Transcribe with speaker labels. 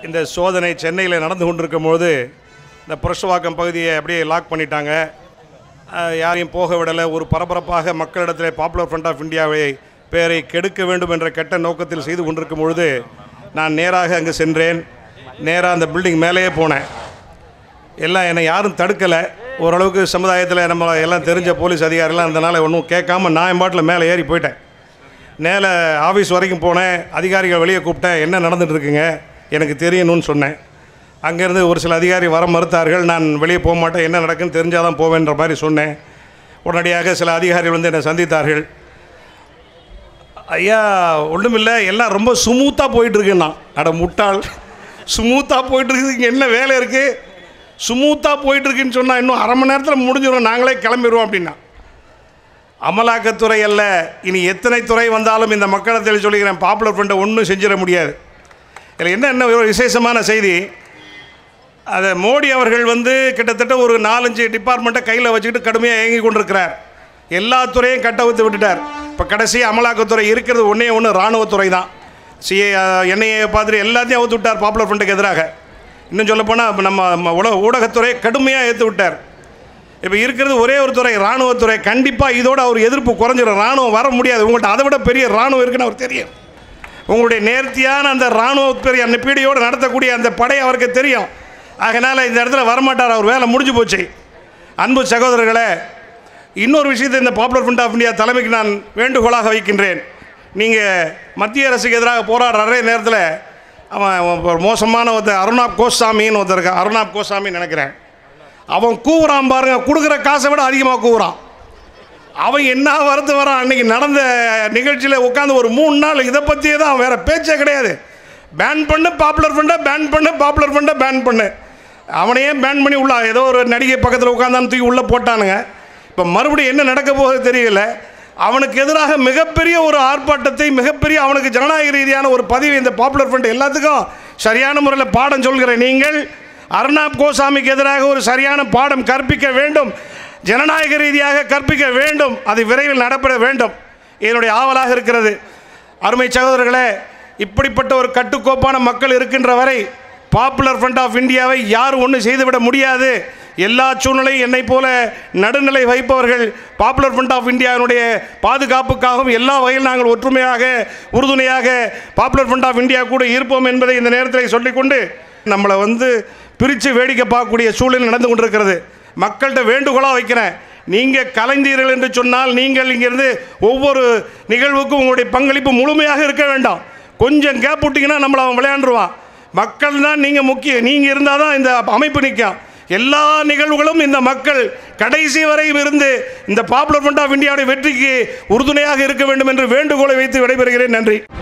Speaker 1: இந்த சோதனை சென்னையில் நடந்து கொண்டிருக்கும் போது இந்த புரஷவாக்கம் பகுதியை அப்படியே லாக் பண்ணிட்டாங்க அஹ், யாரையும் போக விடலை ஒரு பரபரப்பாக மக்களிடத்தில் பாப்புலர் ஃப்ரண்ட் ஆஃப் இந்தியாவை பெயரை கெடுக்க வேண்டும் என்ற கெட்ட நோக்கத்தில் செய்து கொண்டிருக்கும் பொழுது நான் நேராக அங்கு சென்றேன் நேராக அந்த பில்டிங் மேலேயே போனேன் எல்லாம் என்னை யாரும் தடுக்கலை ஓரளவுக்கு சமுதாயத்தில் நம்ம எல்லாம் தெரிஞ்ச போலீஸ் அதிகாரிலாம் இருந்தனால ஒன்றும் கேட்காம நான் என் பாட்டில் மேலே ஏறி போயிட்டேன் மேலே ஆஃபீஸ் வரைக்கும் போனேன் அதிகாரிகள் வெளியே கூப்பிட்டேன் என்ன நடந்துட்டு இருக்குங்க எனக்கு தெரியணும்னு சொன்னேன் அங்கேருந்து ஒரு சில அதிகாரி வர மறுத்தார்கள் நான் வெளியே போக மாட்டேன் என்ன நடக்குன்னு தெரிஞ்சால் தான் போவேன்ற மாதிரி சொன்னேன் உடனடியாக சில அதிகாரிகள் வந்து என்னை சந்தித்தார்கள் ஐயா ஒன்றுமில்லை எல்லாம் ரொம்ப ஸ்மூத்தாக போயிட்டுருக்குண்ணா அட முட்டாள் ஸ்மூத்தாக போயிட்டுருக்கு இங்கே என்ன வேலை இருக்குது ஸ்மூத்தாக போயிட்டுருக்குன்னு சொன்னால் இன்னும் அரை மணி நேரத்தில் முடிஞ்சிடும் நாங்களே கிளம்பிடுவோம் அப்படின்னா அமலாக்கத்துறை அல்ல இனி எத்தனை துறை வந்தாலும் இந்த மக்களிடத்தில் சொல்லிக்கிறேன் பாப்புலர் ஃப்ரண்ட்டை ஒன்றும் செஞ்சிட முடியாது இதில் என்ன என்ன ஒரு விசேஷமான செய்தி அதை மோடி அவர்கள் வந்து கிட்டத்தட்ட ஒரு நாலஞ்சு டிபார்ட்மெண்ட்டை கையில் வச்சுக்கிட்டு கடுமையாக இயங்கி கொண்டிருக்கிறார் எல்லா துறையும் கட்டவித்து விட்டுட்டார் இப்போ கடைசி அமலாக்கத்துறை இருக்கிறது ஒன்றே ஒன்று இராணுவத்துறை தான் சிஏ என்ஐஏ பார்த்துட்டு எல்லாத்தையும் அவுத்து விட்டார் பாப்புலர் ஃப்ரண்ட்டுக்கு எதிராக இன்னும் சொல்லப்போனால் நம்ம ம- உலக ஊடகத்துறை கடுமையாக ஏற்று விட்டார் இப்போ இருக்கிறது ஒரே ஒரு துறை இராணுவத்துறை கண்டிப்பாக இதோட அவர் எதிர்ப்பு குறைஞ்சிடும் இராணுவம் வர முடியாது உங்கள்கிட்ட அதை விட பெரிய இராணுவம் இருக்குன்னு அவர் தெரியும் உங்களுடைய நேர்த்தியான அந்த இராணுவ பெரிய அந்த பீடியோடு நடத்தக்கூடிய அந்த படை அவருக்கு தெரியும் அதனால் இந்த இடத்துல வரமாட்டார் அவர் வேலை முடிஞ்சு போச்சு அன்பு சகோதரர்களே இன்னொரு விஷயத்தை இந்த பாப்புலர் ஃப்ரண்ட் ஆஃப் இந்தியா தலைமைக்கு நான் வேண்டுகோளாக வைக்கின்றேன் நீங்கள் மத்திய அரசுக்கு எதிராக போராடுற அதே நேரத்தில் அவன் ஒரு மோசமான ஒருத்தர் அருணாப் கோஸ்வாமின்னு ஒருத்தர் இருக்கான் அருணாப் கோஸ்வாமின்னு நினைக்கிறேன் அவன் கூவுறான் பாருங்க கொடுக்குற காசை விட அதிகமாக கூவுறான் அவன் என்ன வரத்து வரான் அன்னைக்கு நடந்த நிகழ்ச்சியில் உட்காந்து ஒரு மூணு நாள் இதை பற்றியே தான் வேற பேச்சே கிடையாது பேன் பண்ணு பாப்புலர் ஃபண்டை பேன் பண்ணு பாப்புலர் ஃபண்டை பேன் பண்ணு அவனையே பேன் பண்ணி உள்ள ஏதோ ஒரு நடிகை பக்கத்தில் உட்காந்தான்னு தூக்கி உள்ளே போட்டானுங்க இப்போ மறுபடியும் என்ன நடக்க போகுது தெரியல அவனுக்கு எதிராக மிகப்பெரிய ஒரு ஆர்ப்பாட்டத்தை மிகப்பெரிய அவனுக்கு ஜனநாயக ரீதியான ஒரு பதிவு இந்த பாப்புலர் ஃப்ரண்ட் எல்லாத்துக்கும் சரியான முறையில் பாடம் சொல்கிற நீங்கள் அர்ணாப் கோசாமிக்கு எதிராக ஒரு சரியான பாடம் கற்பிக்க வேண்டும் ஜனநாயக ரீதியாக கற்பிக்க வேண்டும் அது விரைவில் நடைபெற வேண்டும் என்னுடைய ஆவலாக இருக்கிறது அருமை சகோதரர்களே இப்படிப்பட்ட ஒரு கட்டுக்கோப்பான மக்கள் இருக்கின்ற வரை பாப்புலர் ஃப்ரண்ட் ஆஃப் இந்தியாவை யாரும் ஒன்றும் செய்துவிட முடியாது எல்லா சூழ்நிலையும் என்னை போல நடுநிலை வைப்பவர்கள் பாப்புலர் ஃப்ரண்ட் ஆஃப் இந்தியாவினுடைய பாதுகாப்புக்காகவும் எல்லா வகையில் நாங்கள் ஒற்றுமையாக உறுதுணையாக பாப்புலர் ஃப்ரண்ட் ஆஃப் இந்தியா கூட இருப்போம் என்பதை இந்த நேரத்தில் சொல்லிக்கொண்டு நம்மளை வந்து பிரித்து வேடிக்கை பார்க்கக்கூடிய சூழ்நிலை நடந்து கொண்டிருக்கிறது மக்கள்கிட்ட வேண்டுகோளாக வைக்கிறேன் நீங்கள் கலைஞர்கள் என்று சொன்னால் நீங்கள் இங்கிருந்து ஒவ்வொரு நிகழ்வுக்கும் உங்களுடைய பங்களிப்பு முழுமையாக இருக்க வேண்டாம் கொஞ்சம் கேப் விட்டிங்கன்னா நம்மளை அவன் விளையாண்டுருவான் மக்கள் தான் நீங்கள் முக்கியம் நீங்கள் இருந்தால் தான் இந்த அமைப்பு நிற்கும் எல்லா நிகழ்வுகளும் இந்த மக்கள் கடைசி வரை இருந்து இந்த பாப்புலர் ஃப்ரண்ட் ஆஃப் இந்தியாவுடைய வெற்றிக்கு உறுதுணையாக இருக்க வேண்டும் என்று வேண்டுகோளை வைத்து விடைபெறுகிறேன் நன்றி